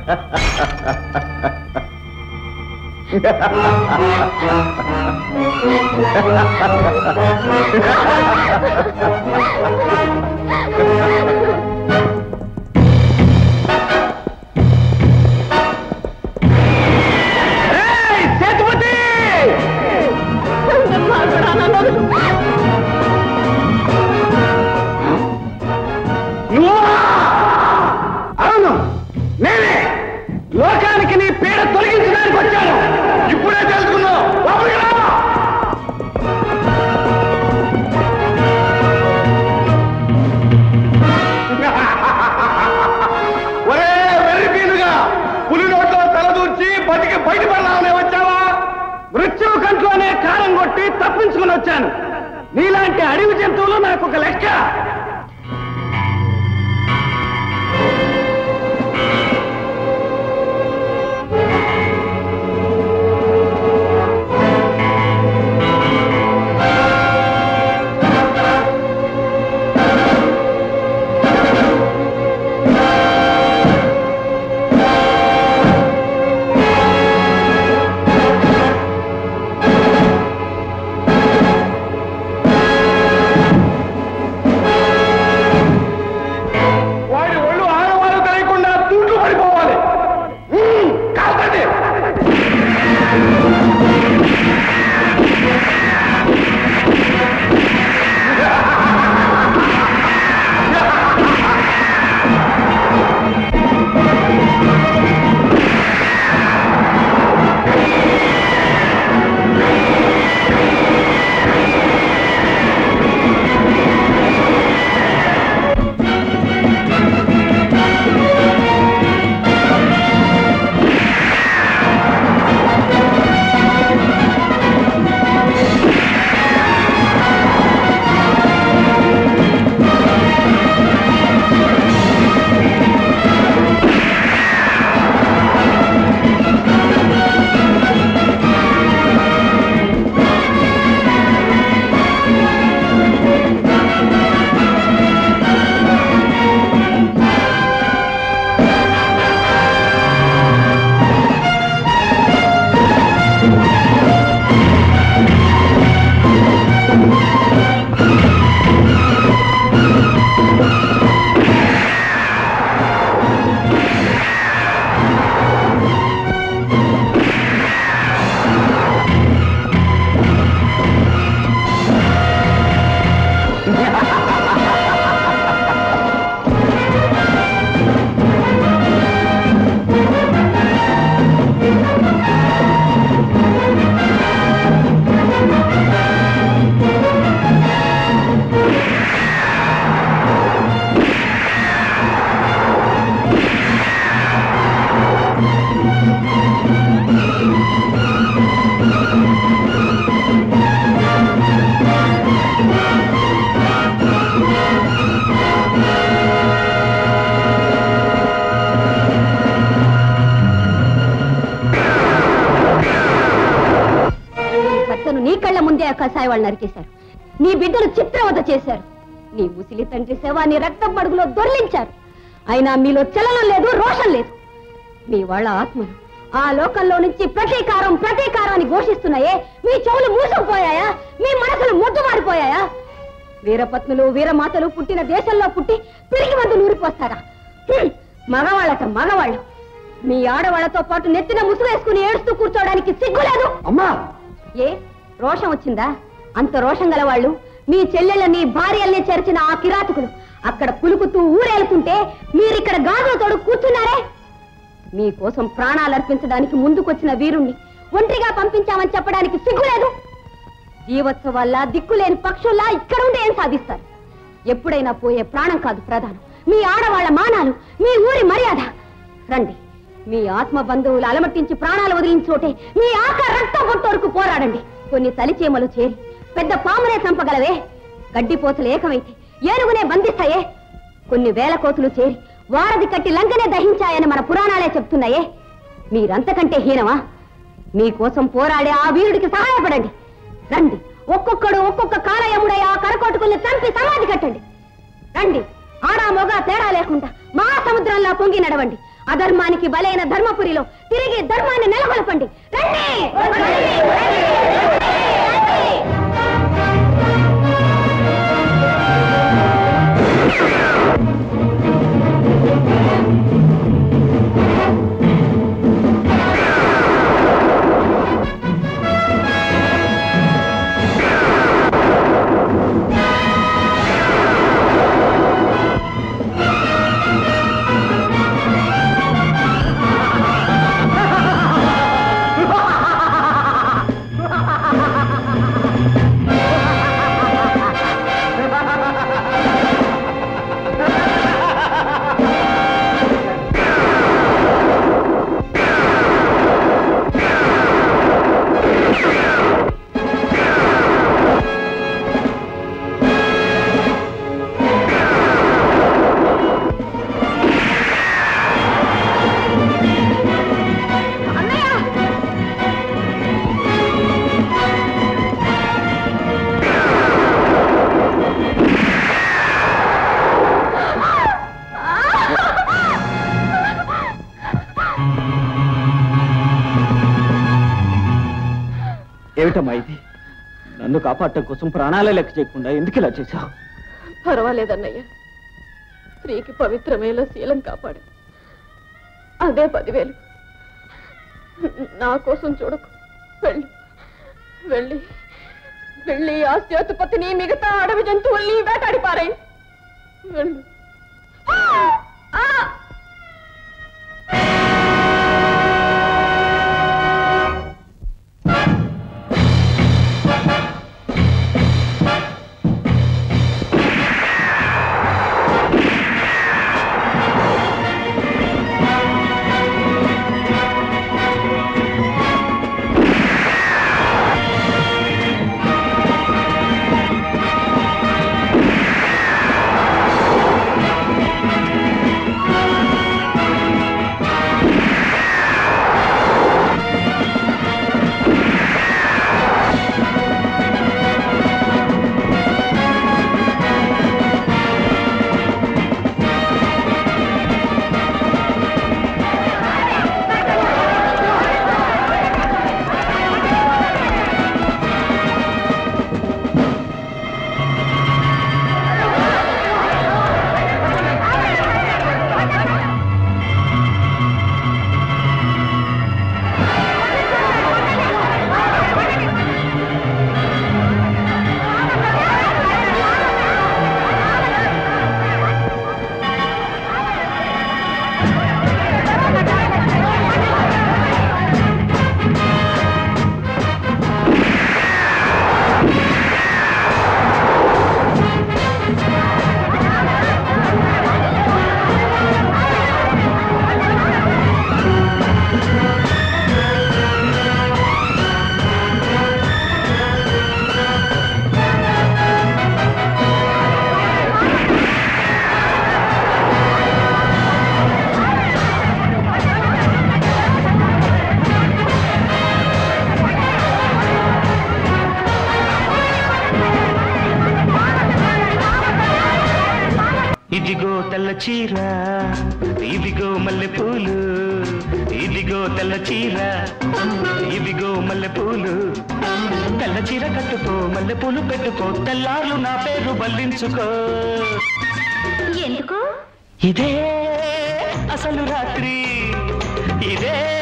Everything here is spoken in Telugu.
అవును నేనే లోకానికి నీ పీడ తొలగించడానికి వచ్చాను ఇప్పుడే తెలుసుకున్నావు లోపలికి రా. ఒరే వెర్రి పీనుగా పులి నోట్లో తలదూర్చి బతికి బయటపడలామనే వచ్చావా మృత్యువు కంట్లోనే కారం కొట్టి తప్పించుకుని వచ్చాను నీలాంటి అడవి జంతువులు నాకు ఒక లెక్క వాడి ఒళ్ళు ఆడవాళ్ళు తెలియకుండా తూట్లు పడిపోవాలి ఉమ్, కాదండి నీ భర్తను నీ కళ్ళ ముందే ఆ కషాయ వాళ్ళు నరికేశారు నీ బిడ్డను చిత్రవద చేశారు నీ ముసిలి తండ్రి శవాన్ని రక్తం మడుగులో దొర్లించారు అయినా మీలో చలనం లేదు రోషం లేదు మీ వాళ్ళ ఆత్మలు ఆ లోకంలో నుంచి ప్రతీకారం ప్రతీకారాన్ని ఘోషిస్తున్నాయే మీ చెవులు మూసుకుపోయాయా మీ మనసులు ముద్దుమారిపోయాయా వీరపత్నులు వీరమాతలు పుట్టిన దేశంలో పుట్టి తిరిగి వద్దు నూరిపోస్తారా హ్మ్, మగవాళ్ళట మగవాళ్ళు మీ ఆడవాళ్లతో పాటు నెత్తిన ముసుగేసుకుని ఏడుస్తూ కూర్చోవడానికి సిగ్గులేదు అమ్మా ఏ రోషం వచ్చిందా అంత రోషం గల వాళ్ళు మీ చెల్లెళ్ళని భార్యల్ని చేర్చిన ఆ కిరాతకులు అక్కడ పులుకుతూ ఊరేలుతుంటే మీరిక్కడ గాజులతోడు కూర్చున్నారే మీకోసం ప్రాణాలు అర్పించడానికి ముందుకొచ్చిన వీరుణ్ణి ఒంటరిగా పంపించామని చెప్పడానికి సిగ్గులేదు జీవోత్సవాల్లా దిక్కులేని పక్షుల్లా ఇక్కడ ఉండి ఏం సాధిస్తారు ఎప్పుడైనా పోయే ప్రాణం కాదు ప్రధానం మీ ఆడవాళ్ల మానాలు మీ ఊరి మర్యాద రండి మీ ఆత్మ బంధువులు అలమట్టించి ప్రాణాలు వదిలిన చోటే మీ ఆక రక్తం పొట్టు వరకు పోరాడండి కొన్ని తలిచేమలు చేరి పెద్ద పామునే చంపగలవే గడ్డిపోతలు ఏకమైతే ఏనుగునే బంధిస్తాయే కొన్ని వేల కోతులు చేరి వారధి కట్టి లంకనే దహించాయని మన పురాణాలే చెప్తున్నాయే మీరంతకంటే హీనమా మీకోసం పోరాడే ఆ వీరుడికి సహాయపడండి రండి ఒక్కొక్కడు ఒక్కొక్క కాలయముడై ఆ కరకోటుకుల్ని చంపి సమాధి కట్టండి రండి ఆడా మొగ తేడా లేకుండా మహాసముద్రంలా పొంగి నడవండి అధర్మానికి బలైన ధర్మపురిలో తిరిగి ధర్మాన్ని నెలకొల్పండి రండి! రండి! రండి! ఏమిటమ్మా ఇది నన్ను కాపాడటం కోసం ప్రాణాలే లెక్క చేయకుండా ఎందుకు ఇలా చేశావు పర్వాలేదన్నయ్య స్త్రీకి పవిత్రమేలా శీలం కాపాడు అదే పదివేలు నా కోసం చూడకు వెళ్ళి వెళ్ళి వెళ్ళి ఆ సేతుపతిని మిగతా అడవి జంతువుల్ని వేటాడి పారాయి వెళ్ళు ఆ! ఇదిగో తెల్ల చీర ఇదిగో మల్లె పూలు ఇదిగో తెల్ల చీర ఇదిగో మల్లె పూలు తెల్ల చీర కట్టుకో మల్లె పూలు పెట్టుకో తెల్లార్లు నా పేరు బల్లించుకో ఎందుకు ఇదే అసలు రాత్రి ఇదే